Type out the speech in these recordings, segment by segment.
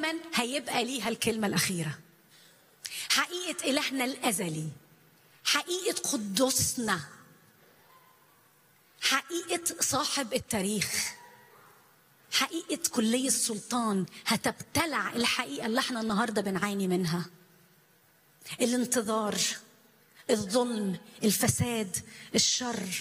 دايما هيبقى ليها الكلمة الأخيرة حقيقة إلهنا الأزلي حقيقة قدوسنا حقيقة صاحب التاريخ حقيقة كلية السلطان هتبتلع الحقيقة اللي احنا النهاردة بنعاني منها الانتظار الظلم الفساد الشر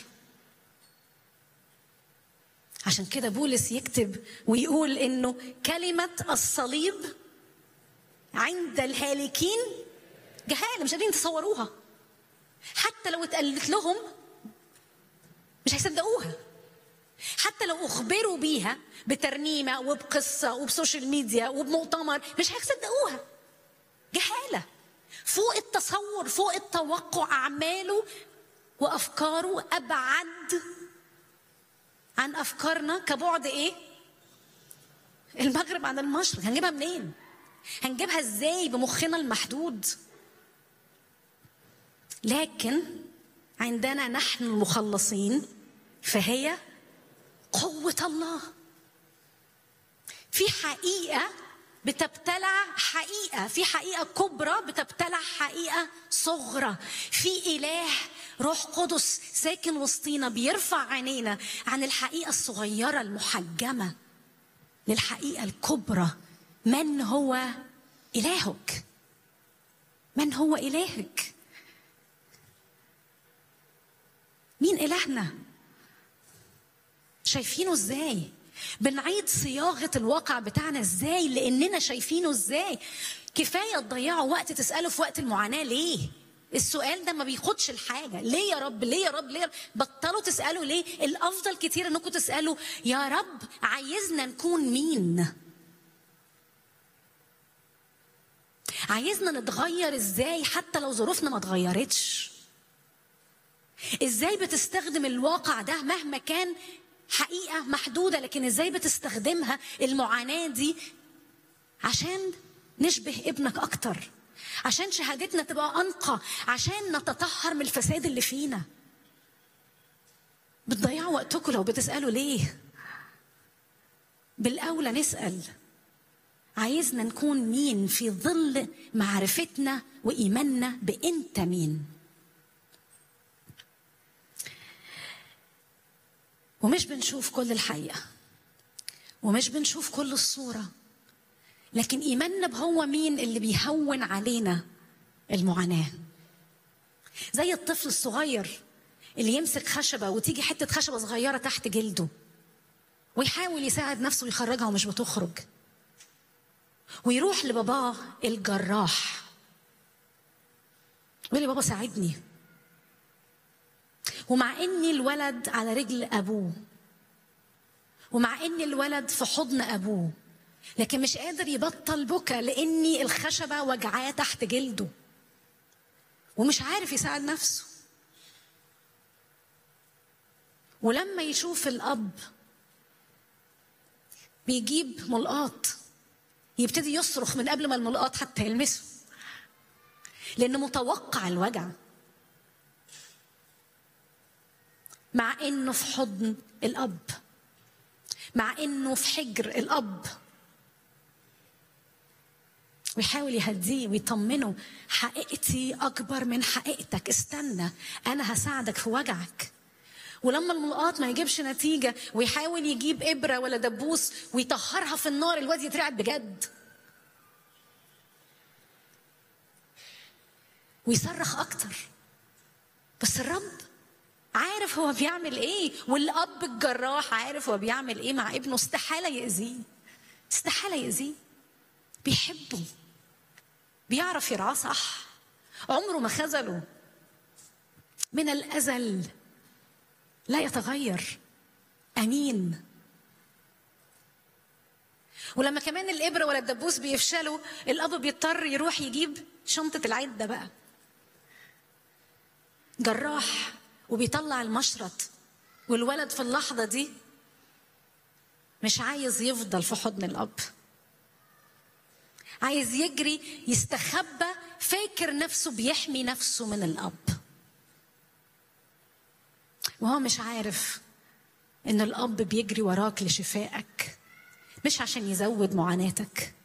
عشان كده بولس يكتب ويقول انه كلمة الصليب عند الهالكين جهالة مش قادرين تصوروها حتى لو اتقالت لهم مش هيصدقوها حتى لو اخبروا بيها بترنيمه وبقصه وبسوشيال ميديا وبمؤتمر مش هيصدقوها جهاله فوق التصور فوق التوقع اعماله وافكاره ابعد عن افكارنا كبعد ايه المغرب عن المشرق هنجيبها منين هنجيبها ازاي بمخنا المحدود لكن عندنا نحن المخلصين فهي قوة الله في حقيقة بتبتلع حقيقة في حقيقة كبرى بتبتلع حقيقة صغرى في إله روح قدس ساكن وسطينا بيرفع عينينا عن الحقيقة الصغيرة المحجمة للحقيقة الكبرى من هو إلهك من هو إلهك مين إلهنا شايفينه ازاي بنعيد صياغه الواقع بتاعنا ازاي لاننا شايفينه ازاي كفايه تضيعوا وقت تسالوا في وقت المعاناه ليه السؤال ده ما بياخدش الحاجة ليه يا رب ليه يا رب ليه يا رب؟ بطلوا تسألوا ليه الأفضل كتير أنكم تسألوا يا رب عايزنا نكون مين عايزنا نتغير ازاي حتى لو ظروفنا ما اتغيرتش ازاي بتستخدم الواقع ده مهما كان حقيقة محدودة لكن ازاي بتستخدمها المعاناة دي عشان نشبه ابنك أكتر عشان شهادتنا تبقى أنقى عشان نتطهر من الفساد اللي فينا بتضيعوا وقتكم لو بتسألوا ليه بالأولى نسأل عايزنا نكون مين في ظل معرفتنا وإيماننا بأنت مين ومش بنشوف كل الحقيقة ومش بنشوف كل الصورة لكن إيماننا بهو مين اللي بيهون علينا المعاناة زي الطفل الصغير اللي يمسك خشبة وتيجي حتة خشبة صغيرة تحت جلده ويحاول يساعد نفسه يخرجها ومش بتخرج ويروح لباباه الجراح يقول لي بابا ساعدني ومع ان الولد على رجل ابوه ومع ان الولد في حضن ابوه لكن مش قادر يبطل بكى لاني الخشبه وجعاه تحت جلده ومش عارف يساعد نفسه ولما يشوف الاب بيجيب ملقاط يبتدي يصرخ من قبل ما الملقاط حتى يلمسه لانه متوقع الوجع مع انه في حضن الاب مع انه في حجر الاب ويحاول يهديه ويطمنه حقيقتي اكبر من حقيقتك استنى انا هساعدك في وجعك ولما الملقاط ما يجيبش نتيجه ويحاول يجيب ابره ولا دبوس ويطهرها في النار الواد يترعب بجد ويصرخ اكتر بس الرب عارف هو بيعمل ايه والاب الجراح عارف هو بيعمل ايه مع ابنه استحاله يأذيه استحاله يأذيه بيحبه بيعرف يرعاه صح عمره ما خذله من الازل لا يتغير امين ولما كمان الابره ولا الدبوس بيفشلوا الاب بيضطر يروح يجيب شنطه العده بقى جراح وبيطلع المشرط والولد في اللحظة دي مش عايز يفضل في حضن الأب عايز يجري يستخبى فاكر نفسه بيحمي نفسه من الأب وهو مش عارف إن الأب بيجري وراك لشفائك مش عشان يزود معاناتك